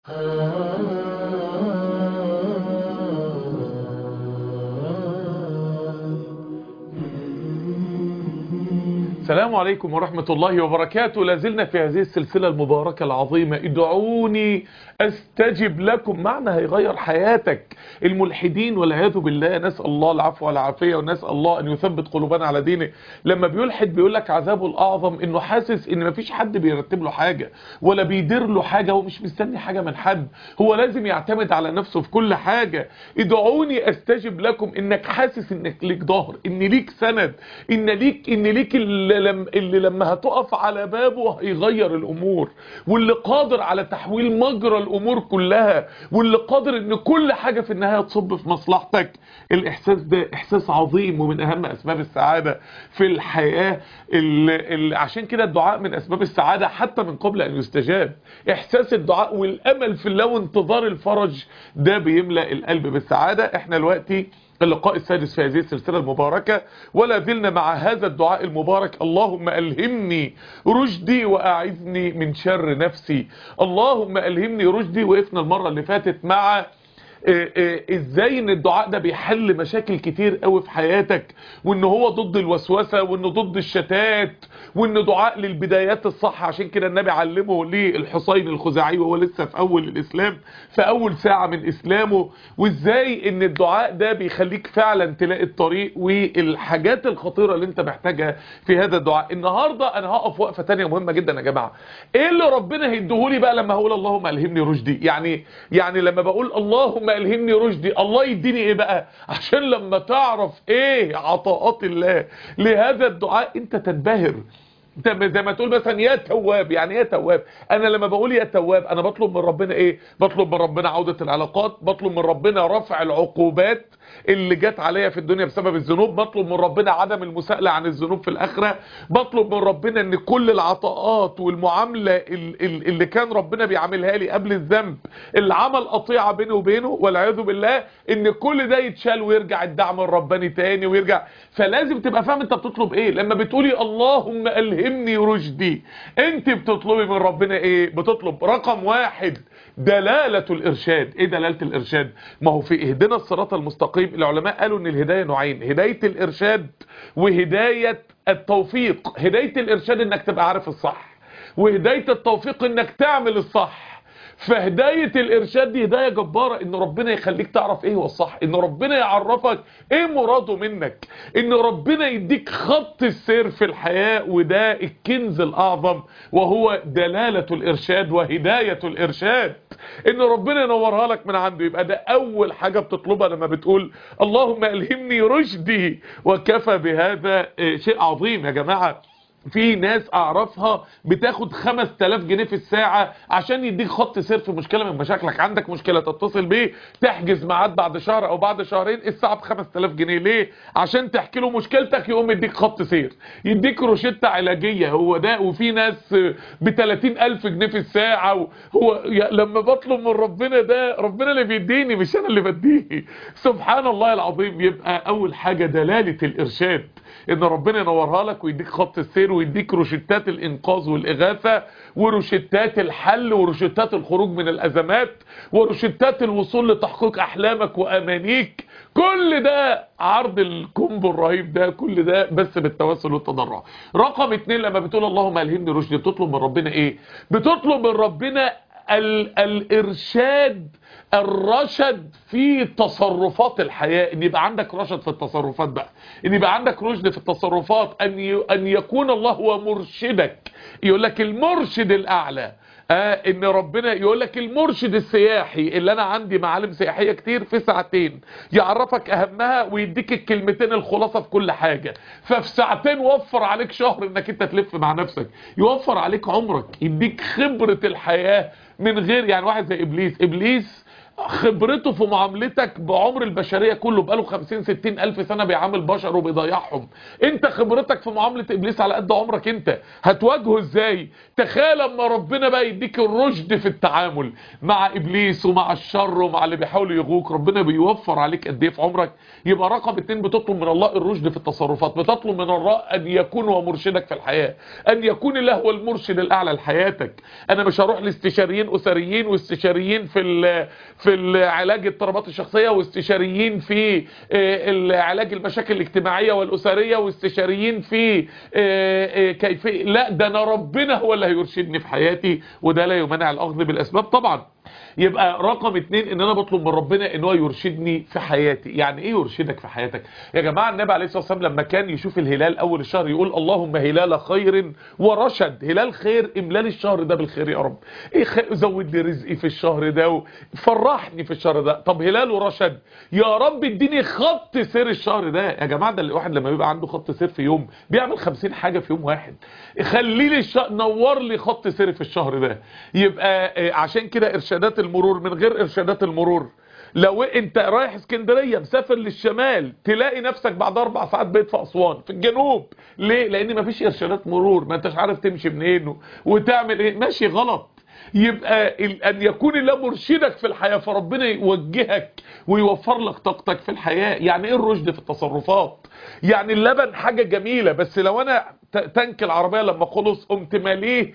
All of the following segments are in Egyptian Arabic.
السلام عليكم ورحمة الله وبركاته لازلنا في هذه السلسلة المباركة العظيمة ادعوني استجب لكم معنى هيغير حياتك الملحدين والعياذ بالله نسأل الله العفو والعافية ونسأل الله ان يثبت قلوبنا على دينه لما بيلحد بيقول لك عذابه الاعظم انه حاسس ان مفيش حد بيرتب له حاجة ولا بيدير له حاجة هو مش مستني حاجة من حد هو لازم يعتمد على نفسه في كل حاجة ادعوني استجب لكم انك حاسس انك ليك ظهر ان ليك سند ان ليك ان ليك اللي, لم اللي لما هتقف على بابه هيغير الامور واللي قادر على تحويل مجرى الامور كلها واللي قادر ان كل حاجة في النهاية تصب في مصلحتك الاحساس ده احساس عظيم ومن اهم اسباب السعادة في الحياة اللي اللي عشان كده الدعاء من اسباب السعادة حتى من قبل ان يستجاب احساس الدعاء والامل في الله وانتظار الفرج ده بيملأ القلب بالسعادة احنا دلوقتي اللقاء السادس في هذه السلسلة المباركة ولا زلنا مع هذا الدعاء المبارك اللهم ألهمني رشدي وأعذني من شر نفسي اللهم ألهمني رشدي وقفنا المرة اللي فاتت مع ازاي ان الدعاء ده بيحل مشاكل كتير قوي في حياتك وان هو ضد الوسوسة وانه ضد الشتات وان دعاء للبدايات الصح عشان كده النبي علمه للحسين الخزاعي وهو لسه في اول الاسلام في اول ساعة من اسلامه وازاي ان الدعاء ده بيخليك فعلا تلاقي الطريق والحاجات الخطيرة اللي انت محتاجها في هذا الدعاء النهاردة انا هقف وقفة تانية مهمة جدا يا جماعة ايه اللي ربنا هيديهولي بقى لما هقول اللهم الهمني رشدي يعني يعني لما بقول اللهم الهمني رشدي الله يديني ايه بقى عشان لما تعرف ايه عطاءات الله لهذا الدعاء انت تنبهر انت زي ما تقول مثلا يا تواب يعني ايه تواب انا لما بقول يا تواب انا بطلب من ربنا ايه بطلب من ربنا عودة العلاقات بطلب من ربنا رفع العقوبات اللي جت عليا في الدنيا بسبب الذنوب بطلب من ربنا عدم المساءلة عن الذنوب في الاخرة بطلب من ربنا ان كل العطاءات والمعاملة اللي كان ربنا بيعاملها لي قبل الذنب اللي عمل قطيعة بيني وبينه والعياذ بالله ان كل ده يتشال ويرجع الدعم الرباني تاني ويرجع فلازم تبقى فاهم انت بتطلب ايه لما بتقولي اللهم الهمني رشدي انت بتطلبي من ربنا ايه بتطلب رقم واحد دلالة الارشاد ايه دلالة الارشاد ما هو في اهدنا الصراط المستقيم العلماء قالوا ان الهداية نوعين هداية الارشاد وهداية التوفيق هداية الارشاد انك تبقى عارف الصح وهداية التوفيق انك تعمل الصح فهداية الارشاد دي هداية جبارة ان ربنا يخليك تعرف ايه هو الصح ان ربنا يعرفك ايه مراده منك ان ربنا يديك خط السير في الحياة وده الكنز الاعظم وهو دلالة الارشاد وهداية الارشاد ان ربنا ينورها لك من عنده يبقى ده اول حاجة بتطلبها لما بتقول اللهم الهمني رشدي وكفى بهذا شيء عظيم يا جماعة في ناس اعرفها بتاخد 5000 جنيه في الساعة عشان يديك خط سير في مشكلة من مشاكلك عندك مشكلة تتصل بيه تحجز ميعاد بعد شهر او بعد شهرين الساعة ب 5000 جنيه ليه عشان تحكي له مشكلتك يقوم يديك خط سير يديك روشتة علاجية هو ده وفي ناس ب 30000 جنيه في الساعة هو لما بطلب من ربنا ده ربنا اللي بيديني مش انا اللي بديه سبحان الله العظيم يبقى اول حاجة دلالة الارشاد ان ربنا ينورها لك ويديك خط السير ويديك روشتات الانقاذ والاغاثة وروشتات الحل وروشتات الخروج من الازمات وروشتات الوصول لتحقيق احلامك وامانيك كل ده عرض الكومبو الرهيب ده كل ده بس بالتوسل والتضرع رقم اتنين لما بتقول اللهم الهمني رشدي بتطلب من ربنا ايه بتطلب من ربنا ال الارشاد الرشد في تصرفات الحياة ان يبقى عندك رشد في التصرفات بقى ان يبقى عندك رشد في التصرفات ان ان يكون الله هو مرشدك يقول لك المرشد الاعلى آه ان ربنا يقول لك المرشد السياحي اللي انا عندي معالم سياحية كتير في ساعتين يعرفك اهمها ويديك الكلمتين الخلاصة في كل حاجة ففي ساعتين وفر عليك شهر انك انت تلف مع نفسك يوفر عليك عمرك يديك خبرة الحياة من غير يعني واحد زي ابليس ابليس خبرته في معاملتك بعمر البشرية كله بقاله 50 60 ألف سنة بيعامل بشر وبيضيعهم انت خبرتك في معاملة إبليس على قد عمرك انت هتواجهه ازاي تخيل لما ربنا بقى يديك الرشد في التعامل مع إبليس ومع الشر ومع اللي بيحاولوا يغوك ربنا بيوفر عليك قد ايه في عمرك يبقى رقم اتنين بتطلب من الله الرشد في التصرفات بتطلب من الله أن يكون هو مرشدك في الحياة أن يكون الله هو المرشد الأعلى لحياتك أنا مش هروح لاستشاريين أسريين واستشاريين في ال في العلاج اضطرابات الشخصية واستشاريين في علاج المشاكل الاجتماعية والأسرية واستشاريين في كيف لا ده أنا ربنا هو اللي هيرشدني في حياتي وده لا يمنع الأخذ بالأسباب طبعا يبقى رقم اتنين ان انا بطلب من ربنا ان هو يرشدني في حياتي يعني ايه يرشدك في حياتك يا جماعة النبي عليه الصلاة والسلام لما كان يشوف الهلال اول الشهر يقول اللهم هلال خير ورشد هلال خير املال الشهر ده بالخير يا رب ايه خير زود لي رزقي في الشهر ده فرحني في الشهر ده طب هلال ورشد يا رب اديني خط سير الشهر ده يا جماعة ده الواحد لما بيبقى عنده خط سير في يوم بيعمل خمسين حاجة في يوم واحد خلي لي الشهر نور لي خط سير في الشهر ده يبقى عشان كده ارشادات المرور من غير ارشادات المرور لو انت رايح اسكندرية مسافر للشمال تلاقي نفسك بعد اربع ساعات بيت في اسوان في الجنوب ليه لان مفيش ارشادات مرور ما انتش عارف تمشي منين وتعمل ايه ماشي غلط يبقى ان يكون الله مرشدك في الحياة فربنا يوجهك ويوفر لك طاقتك في الحياة يعني ايه الرشد في التصرفات يعني اللبن حاجة جميلة بس لو انا تانك العربية لما خلص قمت ماليه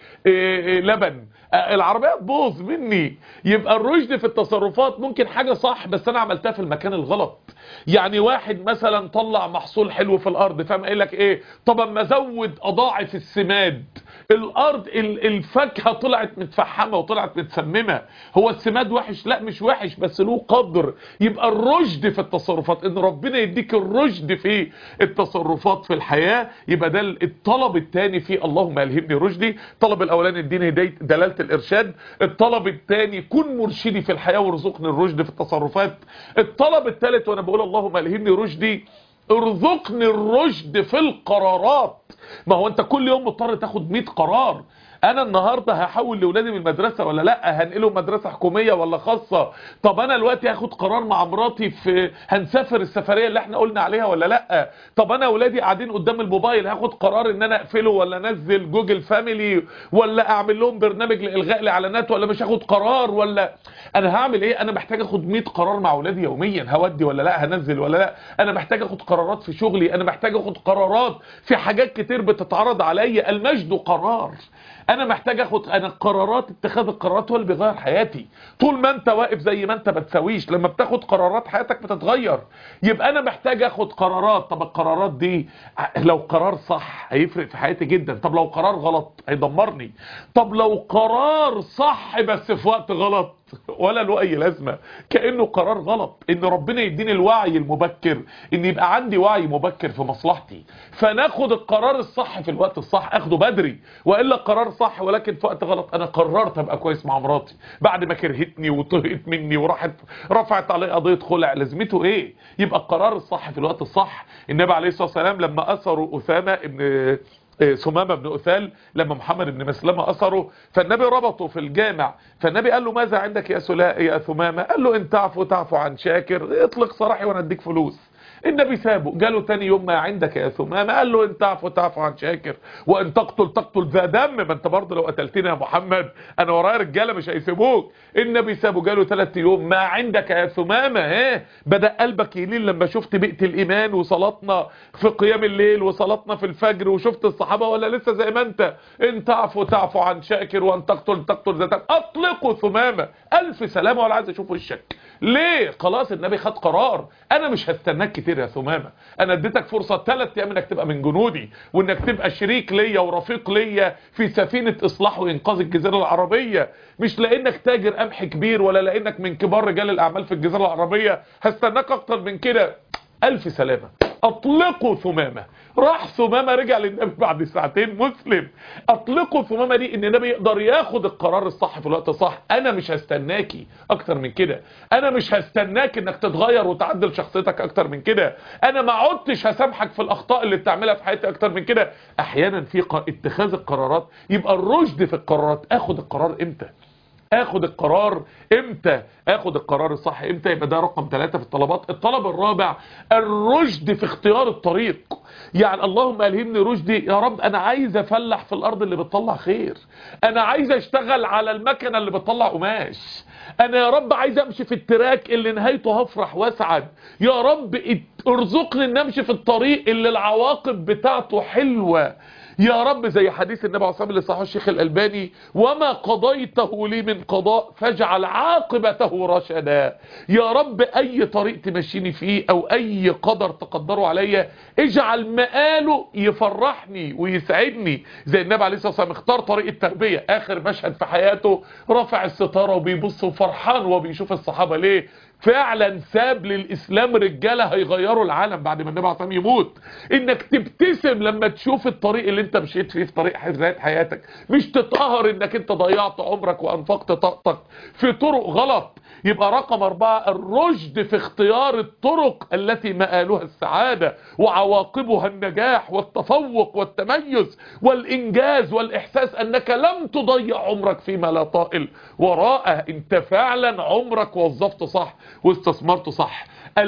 لبن العربية تبوظ مني يبقى الرشد في التصرفات ممكن حاجة صح بس انا عملتها في المكان الغلط يعني واحد مثلا طلع محصول حلو في الارض فاهم قايل لك ايه طب اما ازود اضاعف السماد الارض الفاكهه طلعت متفحمه وطلعت متسممه هو السماد وحش لا مش وحش بس له قدر يبقى الرشد في التصرفات ان ربنا يديك الرشد في التصرفات في الحياه يبقى ده الطلب الثاني في اللهم الهمني رشدي الطلب الاولاني اديني هدايه دلاله الارشاد الطلب الثاني كن مرشدي في الحياه وارزقني الرشد في التصرفات الطلب الثالث وانا بقول اللهم الهمني رشدي ارزقني الرشد في القرارات ما هو انت كل يوم مضطر تاخد 100 قرار انا النهاردة هحول لاولادي من المدرسة ولا لا هنقلهم مدرسة حكومية ولا خاصة طب انا دلوقتي هاخد قرار مع مراتي في هنسافر السفرية اللي احنا قلنا عليها ولا لا طب انا اولادي قاعدين قدام الموبايل هاخد قرار ان انا اقفله ولا انزل جوجل فاميلي ولا اعمل لهم برنامج لالغاء الاعلانات ولا مش هاخد قرار ولا انا هعمل ايه انا محتاج اخد 100 قرار مع اولادي يوميا هودي ولا لا هنزل ولا لا انا محتاج اخد قرارات في شغلي انا محتاج اخد قرارات في حاجات كتير بتتعرض عليا المجد قرار انا محتاج اخد انا قرارات اتخاذ القرارات هو اللي بيغير حياتي طول ما انت واقف زي ما انت ما تسويش لما بتاخد قرارات حياتك بتتغير يبقى انا محتاج اخد قرارات طب القرارات دي لو قرار صح هيفرق في حياتي جدا طب لو قرار غلط هيدمرني طب لو قرار صح بس في وقت غلط ولا له اي لازمة كأنه قرار غلط ان ربنا يديني الوعي المبكر ان يبقى عندي وعي مبكر في مصلحتي فناخد القرار الصح في الوقت الصح اخده بدري وإلا قرار صح ولكن في وقت غلط انا قررت ابقى كويس مع مراتي بعد ما كرهتني وطهقت مني وراحت رفعت علي قضية خلع لازمته ايه يبقى القرار الصح في الوقت الصح النبي عليه الصلاة والسلام لما اثروا اسامة ابن ثمامة بن أثال لما محمد بن مسلمة أثره فالنبي ربطه في الجامع فالنبي قال له ماذا عندك يا سلاء يا ثمامة قال له ان تعفو تعفو عن شاكر اطلق صراحي وانا اديك فلوس النبي سابه قاله تاني يوم ما عندك يا ثمامة قال له ان تعفو تعفو عن شاكر وان تقتل تقتل ذا دم ما انت برضه لو قتلتني يا محمد انا ورايا رجاله مش هيسيبوك النبي سابه قاله ثلاث يوم ما عندك يا ثمامة ها بدا قلبك يلين لما شفت بيئه الايمان وصلاتنا في قيام الليل وصلاتنا في الفجر وشفت الصحابه ولا لسه زي ما انت ان تعفو تعفو عن شاكر وان تقتل تقتل ذا دم اطلقوا ثمامة الف سلامه ولا عايز اشوف وشك ليه خلاص النبي خد قرار انا مش هستناك كتير يا ثمامة انا اديتك فرصة ثلاث ايام انك تبقى من جنودي وانك تبقى شريك ليا ورفيق ليا في سفينة اصلاح وانقاذ الجزيرة العربية مش لانك تاجر قمح كبير ولا لانك من كبار رجال الاعمال في الجزيرة العربية هستناك اكتر من كده الف سلامة اطلقوا ثمامة راح ثمامة رجع للنبي بعد ساعتين مسلم اطلقوا ثمامة دي ان النبي يقدر ياخد القرار الصح في الوقت الصح انا مش هستناكي اكتر من كده انا مش هستناك انك تتغير وتعدل شخصيتك اكتر من كده انا ما عدتش هسامحك في الاخطاء اللي بتعملها في حياتي اكتر من كده احيانا في اتخاذ القرارات يبقى الرشد في القرارات اخد القرار امتى اخد القرار امتى اخد القرار الصح امتى يبقى ده رقم ثلاثة في الطلبات الطلب الرابع الرشد في اختيار الطريق يعني اللهم الهمني رشدي يا رب انا عايز افلح في الارض اللي بتطلع خير انا عايز اشتغل على المكنه اللي بتطلع قماش انا يا رب عايز امشي في التراك اللي نهايته هفرح واسعد يا رب ارزقني ان امشي في الطريق اللي العواقب بتاعته حلوه يا رب زي حديث النبي عليه الصلاه والسلام اللي صححه الشيخ الالباني وما قضيته لي من قضاء فاجعل عاقبته رشدا يا رب اي طريق تمشيني فيه او اي قدر تقدره عليا اجعل مآله يفرحني ويسعدني زي النبي عليه الصلاه والسلام اختار طريق التربيه اخر مشهد في حياته رفع الستاره وبيبص وفرحان وبيشوف الصحابه ليه فعلا ساب للإسلام رجالة هيغيروا العالم بعد ما النبي عليه الصلاة يموت انك تبتسم لما تشوف الطريق اللي انت مشيت فيه في طريق حياتك مش تتقهر انك انت ضيعت عمرك وانفقت طاقتك في طرق غلط يبقى رقم أربعة الرشد في اختيار الطرق التي مآلها السعادة وعواقبها النجاح والتفوق والتميز والإنجاز والإحساس أنك لم تضيع عمرك فيما لا طائل وراءه انت فعلا عمرك وظفت صح واستثمرته صح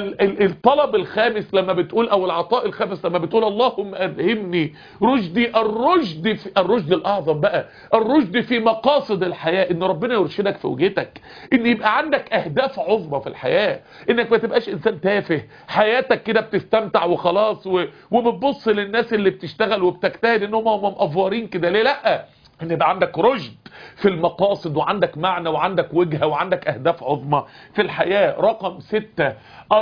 الطلب الخامس لما بتقول او العطاء الخامس لما بتقول اللهم الهمني رشدي الرشد في الرشد الاعظم بقى الرشد في مقاصد الحياة ان ربنا يرشدك في وجهتك ان يبقى عندك اهداف عظمى في الحياة انك ما تبقاش انسان تافه حياتك كده بتستمتع وخلاص و... وبتبص للناس اللي بتشتغل وبتجتهد ان هم مقفورين كده ليه لا ان يبقى عندك رشد في المقاصد وعندك معنى وعندك وجهة وعندك اهداف عظمى في الحياة رقم ستة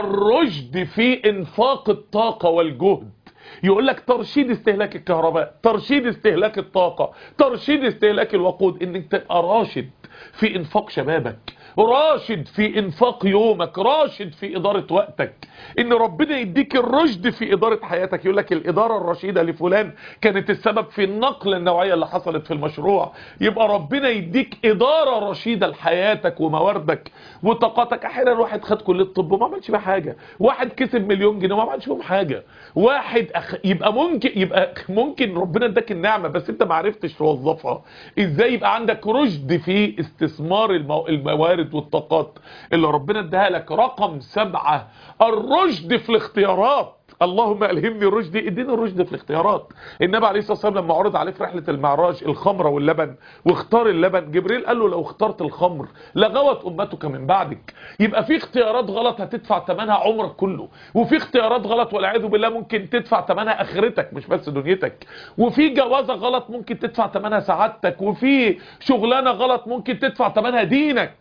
الرشد في انفاق الطاقة والجهد يقول لك ترشيد استهلاك الكهرباء ترشيد استهلاك الطاقة ترشيد استهلاك الوقود انك تبقى راشد في انفاق شبابك راشد في انفاق يومك راشد في ادارة وقتك ان ربنا يديك الرشد في ادارة حياتك يقول لك الادارة الرشيدة لفلان كانت السبب في النقلة النوعية اللي حصلت في المشروع يبقى ربنا يديك ادارة رشيدة لحياتك ومواردك وطاقاتك احيانا واحد خد كلية طب وما عملش بيها حاجة واحد كسب مليون جنيه وما عملش بيهم حاجة واحد أخ... يبقى ممكن يبقى ممكن ربنا اداك النعمة بس انت ما عرفتش توظفها ازاي يبقى عندك رشد في استثمار المو... الموارد والطاقات اللي ربنا اداها لك رقم سبعة الرشد في الاختيارات اللهم الهمني رشدي اديني الرشد في الاختيارات النبي عليه الصلاه والسلام لما عرض عليه في رحله المعراج الخمره واللبن واختار اللبن جبريل قال له لو اخترت الخمر لغوت امتك من بعدك يبقى في اختيارات غلط هتدفع ثمنها عمرك كله وفي اختيارات غلط والعياذ بالله ممكن تدفع ثمنها اخرتك مش بس دنيتك وفي جوازه غلط ممكن تدفع ثمنها سعادتك وفي شغلانه غلط ممكن تدفع ثمنها دينك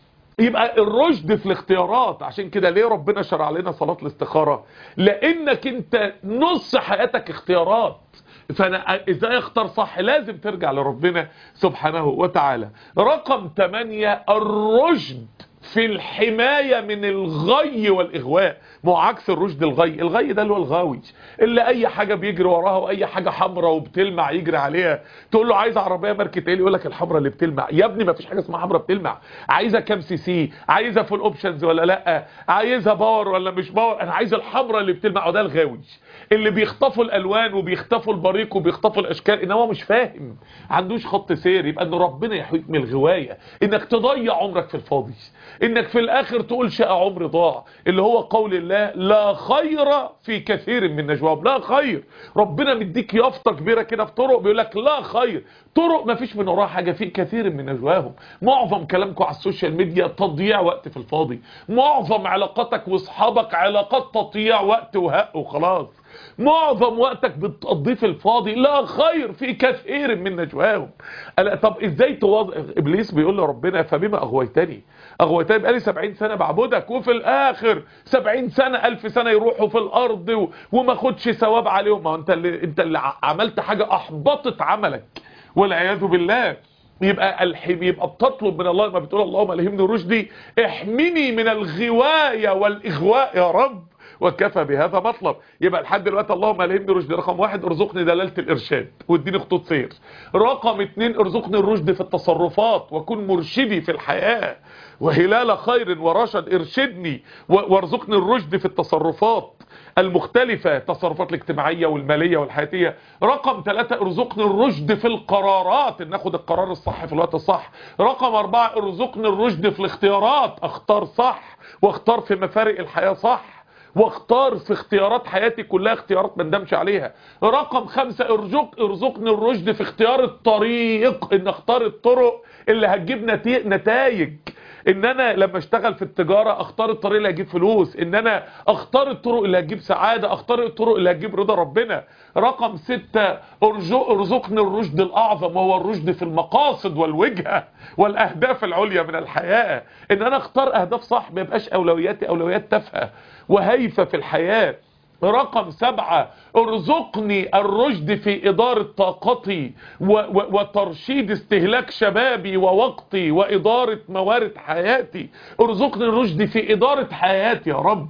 يبقى الرشد في الاختيارات عشان كده ليه ربنا شرع لنا صلاة الاستخارة لانك انت نص حياتك اختيارات فانا ازاي اختار صح لازم ترجع لربنا سبحانه وتعالى رقم 8 الرشد في الحماية من الغي والإغواء مو عكس الرشد الغي الغي ده اللي هو الغاوي اللي أي حاجة بيجري وراها وأي حاجة حمراء وبتلمع يجري عليها تقول له عايز عربية ماركة ايه يقول لك الحمراء اللي بتلمع يا ابني ما فيش حاجة اسمها حمراء بتلمع عايزة كام سي سي عايزة فول اوبشنز ولا لا عايزها باور ولا مش باور انا عايز الحمراء اللي بتلمع وده الغاوي اللي بيخطفوا الالوان وبيخطفوا البريق وبيخطفوا الاشكال انما هو مش فاهم عندوش خط سير يبقى ان ربنا يحييك من الغوايه انك تضيع عمرك في الفاضي انك في الاخر تقول شاء عمري ضاع اللي هو قول الله لا خير في كثير من نجواهم لا خير ربنا مديك يافطه كبيره كده في طرق بيقول لك لا خير طرق ما فيش من وراها حاجه في كثير من نجواهم معظم كلامكم على السوشيال ميديا تضييع وقت في الفاضي معظم علاقاتك واصحابك علاقات تضييع وقت وهق وخلاص معظم وقتك بتقضيه في الفاضي لا خير في كثير من نجواهم طب ازاي توظف ابليس بيقول لربنا فبما اغويتني اغويتني بقالي 70 سنه بعبدك وفي الاخر 70 سنه 1000 سنه يروحوا في الارض و... وما خدش ثواب عليهم ما انت اللي انت اللي عملت حاجه احبطت عملك والعياذ بالله يبقى الحب يبقى بتطلب من الله لما بتقول اللهم الهمني رشدي احمني من الغوايه والاغواء يا رب وكفى بهذا مطلب يبقى لحد دلوقتي اللهم الهمني رشد رقم واحد ارزقني دلالة الارشاد واديني خطوط سير رقم اتنين ارزقني الرشد في التصرفات وكن مرشدي في الحياة وهلال خير ورشد ارشدني وارزقني الرشد في التصرفات المختلفة التصرفات الاجتماعية والمالية والحياتية رقم ثلاثة ارزقني الرشد في القرارات ان اخد القرار الصح في الوقت الصح رقم اربعة ارزقني الرشد في الاختيارات اختار صح واختار في مفارق الحياة صح واختار في اختيارات حياتي كلها اختيارات ما ندمش عليها رقم خمسة ارزق ارزقني الرشد في اختيار الطريق ان اختار الطرق اللي هتجيب نتائج ان انا لما اشتغل في التجارة اختار الطريق اللي هجيب فلوس ان انا اختار الطرق اللي هتجيب سعادة اختار الطرق اللي هتجيب رضا ربنا رقم ستة ارزقني الرشد الاعظم وهو الرشد في المقاصد والوجهة والاهداف العليا من الحياة ان انا اختار اهداف صح ما يبقاش اولوياتي اولويات تافهة وهيفة في الحياة رقم سبعة ارزقني الرشد في إدارة طاقتي وترشيد استهلاك شبابي ووقتي وإدارة موارد حياتي ارزقني الرشد في إدارة حياتي يا رب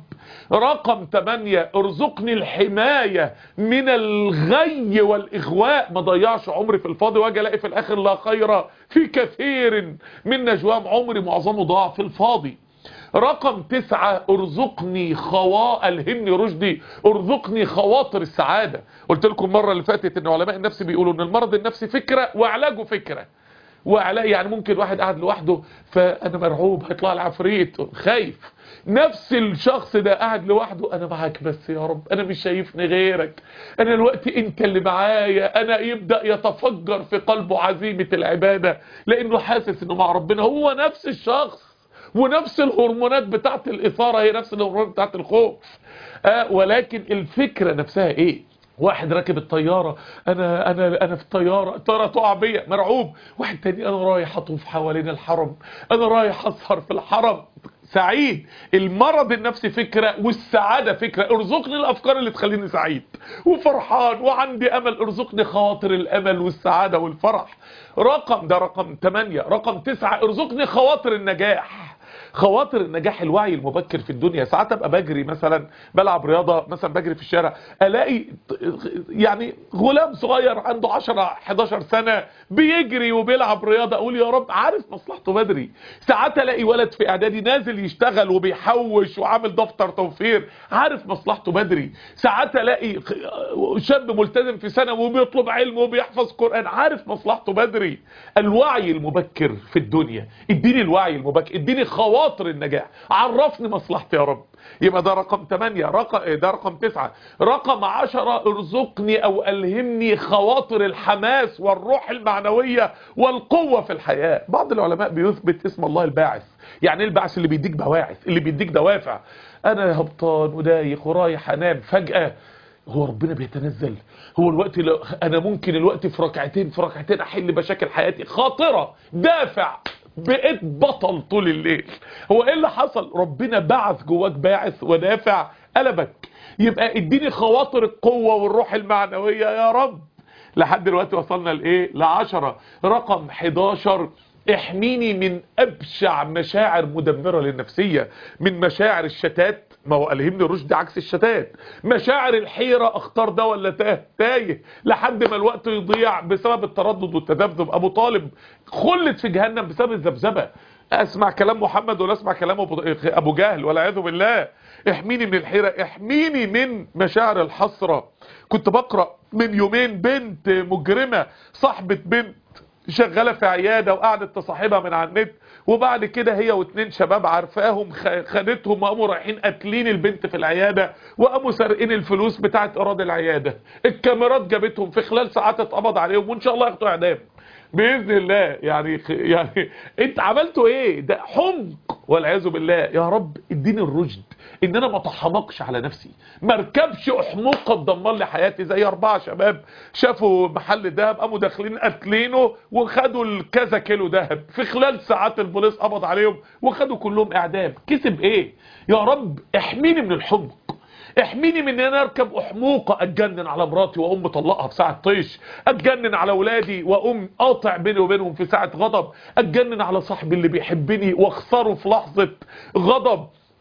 رقم 8 ارزقني الحماية من الغي والإغواء ما ضيعش عمري في الفاضي واجي الاقي في الآخر لا خير في كثير من نجوام عمري معظمه ضاع في الفاضي رقم تسعة ارزقني خوا الهمني رشدي ارزقني خواطر السعادة قلت لكم المرة اللي فاتت ان علماء النفس بيقولوا ان المرض النفسي فكرة وعلاجه فكرة وعلاج يعني ممكن واحد قاعد لوحده فانا مرعوب هيطلع العفريت خايف نفس الشخص ده قاعد لوحده انا معاك بس يا رب انا مش شايفني غيرك انا الوقت انت اللي معايا انا يبدأ يتفجر في قلبه عزيمة العبادة لانه حاسس انه مع ربنا هو نفس الشخص ونفس الهرمونات بتاعت الإثارة هي نفس الهرمونات بتاعت الخوف آه ولكن الفكرة نفسها ايه واحد راكب الطيارة انا انا انا في الطيارة الطيارة تقع بيا مرعوب واحد تاني انا رايح اطوف حوالين الحرم انا رايح اسهر في الحرم سعيد المرض النفسي فكرة والسعادة فكرة ارزقني الافكار اللي تخليني سعيد وفرحان وعندي امل ارزقني خواطر الامل والسعادة والفرح رقم ده رقم 8 رقم 9 ارزقني خواطر النجاح خواطر النجاح الوعي المبكر في الدنيا ساعات ابقى بجري مثلا بلعب رياضة مثلا بجري في الشارع الاقي يعني غلام صغير عنده 10 11 سنة بيجري وبيلعب رياضة اقول يا رب عارف مصلحته بدري ساعات الاقي ولد في اعدادي نازل يشتغل وبيحوش وعامل دفتر توفير عارف مصلحته بدري ساعات الاقي شاب ملتزم في سنة وبيطلب علم وبيحفظ قرآن عارف مصلحته بدري الوعي المبكر في الدنيا اديني الوعي المبكر اديني خواطر خواطر النجاح عرفني مصلحتي يا رب يبقى ده رقم 8 رقم ده رقم 9 رقم 10 ارزقني او الهمني خواطر الحماس والروح المعنوية والقوة في الحياة بعض العلماء بيثبت اسم الله الباعث يعني ايه البعث اللي بيديك بواعث اللي بيديك دوافع انا هبطان ودايخ ورايح انام فجأة هو ربنا بيتنزل هو الوقت لو انا ممكن الوقت في ركعتين في ركعتين احل مشاكل حياتي خاطرة دافع بقيت بطل طول الليل هو ايه اللي حصل ربنا بعث جواك باعث ودافع قلبك يبقى اديني خواطر القوة والروح المعنوية يا رب لحد دلوقتي وصلنا لايه لعشرة رقم 11 احميني من ابشع مشاعر مدمرة للنفسية من مشاعر الشتات ما هو الهمني رشد عكس الشتات مشاعر الحيرة اختار ده ولا تاه تايه لحد ما الوقت يضيع بسبب التردد والتذبذب ابو طالب خلت في جهنم بسبب الذبذبه اسمع كلام محمد ولا اسمع كلام ابو جهل والعياذ بالله احميني من الحيرة احميني من مشاعر الحسرة كنت بقرأ من يومين بنت مجرمة صاحبة بنت شغالة في عيادة وقعدت تصاحبها من على النت وبعد كده هي واتنين شباب عارفاهم خدتهم وقاموا رايحين قاتلين البنت في العيادة وقاموا سارقين الفلوس بتاعت اراضي العيادة الكاميرات جابتهم في خلال ساعات اتقبض عليهم وان شاء الله ياخدوا اعدام باذن الله يعني يعني انت عملتوا ايه ده حمق والعياذ بالله يا رب اديني الرشد ان انا ما اتحمقش على نفسي ما اركبش احموقه تدمر لي حياتي زي اربعه شباب شافوا محل دهب قاموا داخلين قاتلينه وخدوا الكذا كيلو دهب في خلال ساعات البوليس قبض عليهم وخدوا كلهم اعدام كسب ايه يا رب احميني من الحمق احميني من ان انا اركب احموقه اتجنن على مراتي واقوم مطلقها في ساعه طيش اتجنن على اولادي واقوم قاطع بيني وبينهم في ساعه غضب اتجنن على صاحبي اللي بيحبني واخسره في لحظه غضب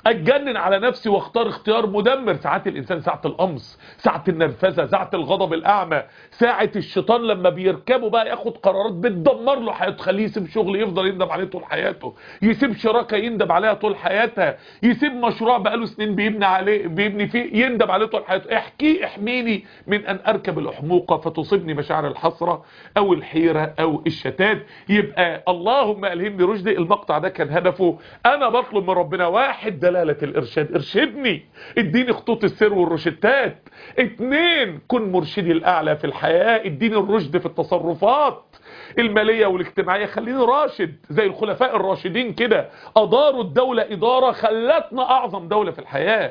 اتجنن على نفسي واختار اختيار مدمر ساعات الانسان ساعة القمص ساعة النرفزة ساعة الغضب الاعمى ساعة الشيطان لما بيركبه بقى ياخد قرارات بتدمر له حياته تخليه يسيب شغل يفضل يندم عليه طول حياته يسيب شراكة يندم عليها طول حياتها يسيب مشروع بقاله سنين بيبني عليه بيبني فيه يندم عليه طول حياته احكي احميني من ان اركب الاحموقة فتصيبني مشاعر الحسرة او الحيرة او الشتات يبقى اللهم الهمني رشدي المقطع ده كان هدفه انا بطلب من ربنا واحد دلالة الارشاد ارشدني اديني خطوط السير والروشتات اتنين كن مرشدي الاعلى في الحياة اديني الرشد في التصرفات المالية والاجتماعية خليني راشد زي الخلفاء الراشدين كده اداروا الدولة ادارة خلتنا اعظم دولة في الحياة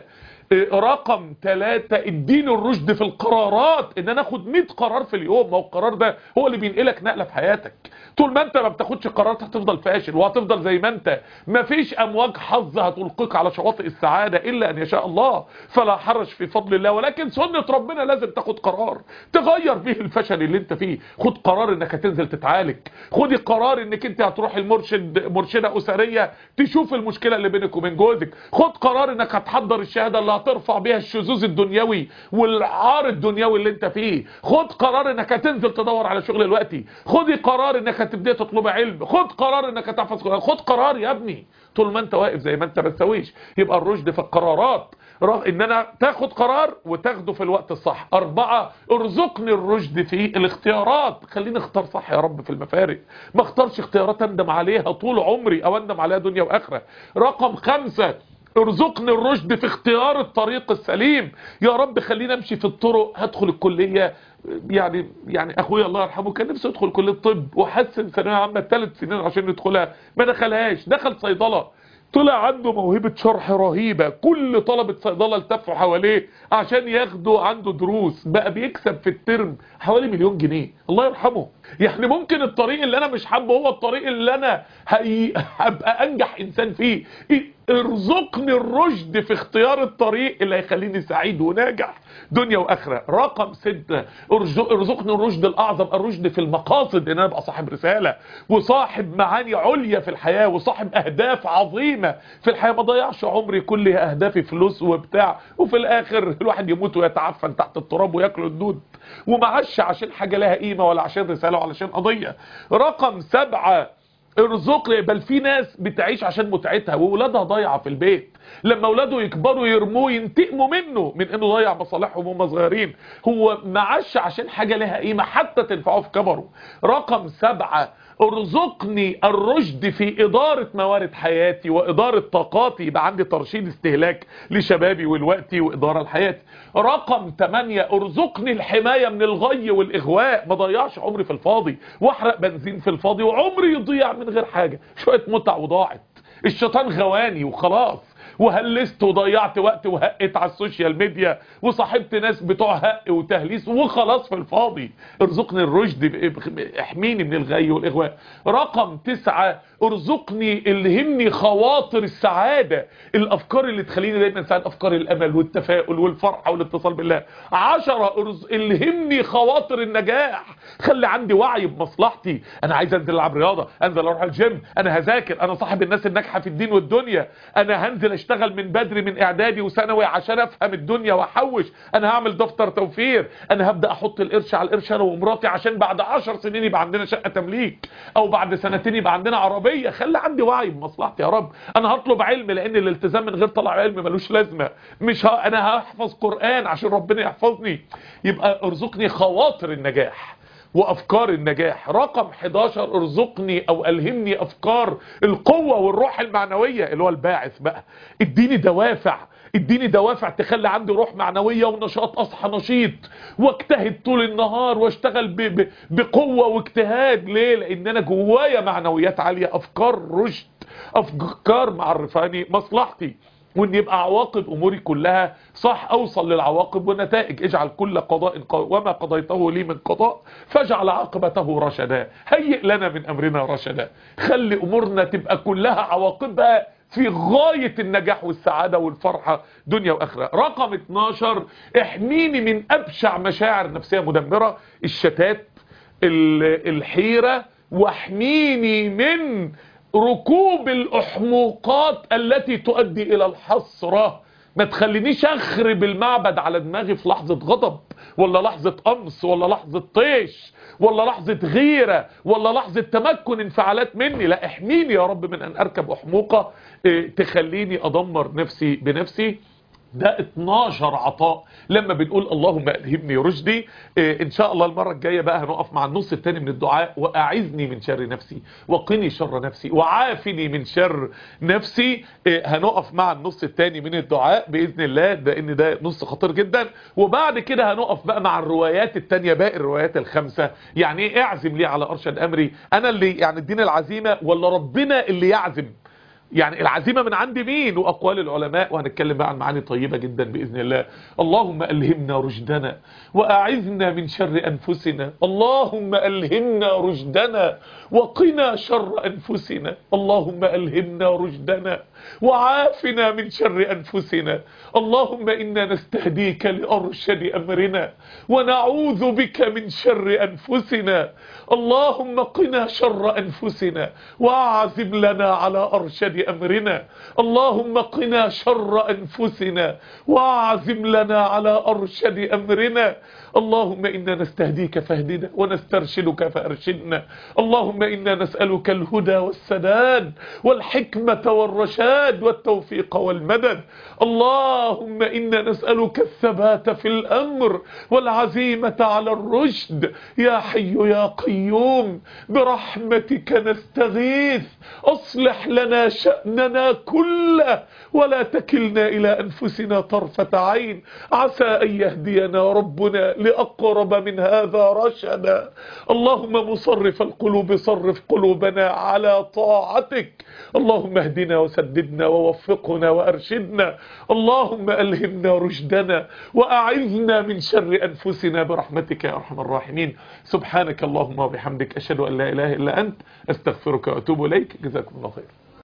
رقم ثلاثة اديني الرشد في القرارات ان انا اخد 100 قرار في اليوم ما هو القرار ده هو اللي بينقلك نقلة في حياتك طول ما انت ما بتاخدش قرارات هتفضل فاشل وهتفضل زي ما انت مفيش امواج حظ هتلقيك على شواطئ السعادة الا ان يشاء الله فلا حرج في فضل الله ولكن سنة ربنا لازم تاخد قرار تغير به الفشل اللي انت فيه خد قرار انك هتنزل تتعالج خدي قرار انك انت هتروح المرشد مرشدة اسرية تشوف المشكلة اللي بينك وبين جوزك خد قرار انك هتحضر الشهادة اللي هترفع بيها الشذوذ الدنيوي والعار الدنيوي اللي انت فيه خد قرار انك هتنزل تدور على شغل دلوقتي خدي قرار انك هتبدأ تطلب علم خد قرار انك هتحفظ قرآن خد قرار يا ابني طول ما انت واقف زي ما انت ما تسويش يبقى الرشد في القرارات ان انا تاخد قرار وتاخده في الوقت الصح اربعة ارزقني الرشد في الاختيارات خليني اختار صح يا رب في المفارق ما اختارش اختيارات اندم عليها طول عمري او اندم عليها دنيا واخرة رقم خمسة ارزقني الرشد في اختيار الطريق السليم يا رب خلينا امشي في الطرق هدخل الكلية يعني يعني اخويا الله يرحمه كان نفسه يدخل كليه الطب وحسن ثانويه عامه ثلاث سنين عشان يدخلها ما دخلهاش دخل صيدله طلع عنده موهبة شرح رهيبة كل طلبة صيدلة التفوا حواليه عشان ياخدوا عنده دروس بقى بيكسب في الترم حوالي مليون جنيه الله يرحمه يعني ممكن الطريق اللي انا مش حابه هو الطريق اللي انا هي... هبقى انجح انسان فيه ارزقني الرشد في اختيار الطريق اللي هيخليني سعيد وناجح دنيا واخره رقم ستة ارزقني الرشد الاعظم الرشد في المقاصد ان انا ابقى صاحب رسالة وصاحب معاني عليا في الحياة وصاحب اهداف عظيمة في الحياة ما ضيعش عمري كل اهدافي فلوس وبتاع وفي الاخر الواحد يموت ويتعفن تحت التراب وياكل الدود ومعش عشان حاجة لها قيمة ولا عشان رسالة ولا عشان قضية رقم سبعة ارزقني بل في ناس بتعيش عشان متعتها وولادها ضايعه في البيت لما اولاده يكبروا يرموه ينتقموا منه من انه ضيع مصالحهم وهم صغيرين هو معاش عشان حاجه لها قيمه حتى تنفعه في كبره رقم سبعة ارزقني الرشد في إدارة موارد حياتي وإدارة طاقاتي يبقى عندي ترشيد استهلاك لشبابي والوقتي وإدارة لحياتي رقم 8 ارزقني الحماية من الغي والإغواء ما ضيعش عمري في الفاضي واحرق بنزين في الفاضي وعمري يضيع من غير حاجة شوية متع وضاعت الشيطان غواني وخلاص وهلست وضيعت وقت وهقت على السوشيال ميديا وصاحبت ناس بتوع هق وتهليس وخلاص في الفاضي ارزقني الرشد احميني من الغي والاغواء رقم تسعة ارزقني الهمني خواطر السعادة الافكار اللي تخليني دايما سعيد افكار الامل والتفاؤل والفرحة والاتصال بالله عشرة ارز... الهمني خواطر النجاح خلي عندي وعي بمصلحتي انا عايز انزل العب رياضة انزل اروح الجيم انا هذاكر انا صاحب الناس الناجحة في الدين والدنيا انا هنزل اشتغل من بدري من اعدادي وثانوي عشان افهم الدنيا واحوش انا هعمل دفتر توفير انا هبدا احط القرش على القرش انا ومراتي عشان بعد 10 سنين يبقى عندنا شقه تمليك او بعد سنتين يبقى عندنا عربيه خلي عندي وعي بمصلحتي يا رب انا هطلب علم لان الالتزام من غير طلع علم ملوش لازمه مش ه... انا هحفظ قران عشان ربنا يحفظني يبقى ارزقني خواطر النجاح وافكار النجاح رقم 11 ارزقني او الهمني افكار القوة والروح المعنوية اللي هو الباعث بقى اديني دوافع اديني دوافع تخلي عندي روح معنوية ونشاط اصحى نشيط واجتهد طول النهار واشتغل ب ب بقوة واجتهاد ليه لان انا جوايا معنويات عالية افكار رشد افكار معرفاني مصلحتي وان يبقى عواقب اموري كلها صح اوصل للعواقب والنتائج اجعل كل قضاء وما قضيته لي من قضاء فاجعل عاقبته رشدا هيئ لنا من امرنا رشدا خلي امورنا تبقى كلها عواقبها في غاية النجاح والسعادة والفرحة دنيا واخرة رقم 12 احميني من ابشع مشاعر نفسية مدمرة الشتات الحيرة واحميني من ركوب الأحموقات التي تؤدي إلى الحسرة ما تخلينيش أخرب المعبد على دماغي في لحظة غضب ولا لحظة قمص ولا لحظة طيش ولا لحظة غيرة ولا لحظة تمكن انفعالات مني لا احميني يا رب من أن أركب أحموقة اه تخليني أدمر نفسي بنفسي ده 12 عطاء لما بنقول اللهم ألهمني رشدي إيه ان شاء الله المرة الجاية بقى هنقف مع النص التاني من الدعاء وأعذني من شر نفسي وقني شر نفسي وعافني من شر نفسي إيه هنقف مع النص التاني من الدعاء بإذن الله ده ان ده نص خطير جدا وبعد كده هنقف بقى مع الروايات التانية باقي الروايات الخمسة يعني ايه اعزم لي على أرشد أمري انا اللي يعني اديني العزيمة ولا ربنا اللي يعزم يعني العزيمة من عند مين وأقوال العلماء وهنتكلم بقى عن معاني طيبة جدا بإذن الله اللهم ألهمنا رشدنا وأعذنا من شر أنفسنا اللهم ألهمنا رشدنا وقنا شر أنفسنا اللهم ألهمنا رشدنا وعافنا من شر أنفسنا اللهم إنا نستهديك لأرشد أمرنا ونعوذ بك من شر أنفسنا اللهم قنا شر أنفسنا وأعزم لنا على أرشد أمرنا اللهم قنا شر أنفسنا وأعزم لنا على أرشد أمرنا اللهم إنا نستهديك فاهدنا ونسترشدك فأرشدنا اللهم إنا نسألك الهدى والسداد والحكمة والرشاد والتوفيق والمدد اللهم إنا نسألك الثبات في الأمر والعزيمة على الرشد يا حي يا قيوم برحمتك نستغيث أصلح لنا شأننا كله ولا تكلنا إلى أنفسنا طرفة عين عسى أن يهدينا ربنا لأقرب من هذا رشدا اللهم مصرف القلوب صرف قلوبنا على طاعتك اللهم اهدنا وسددنا ووفقنا وأرشدنا اللهم ألهمنا رشدنا وأعذنا من شر أنفسنا برحمتك يا أرحم الراحمين سبحانك اللهم وبحمدك أشهد أن لا إله إلا أنت أستغفرك وأتوب إليك جزاكم الله خير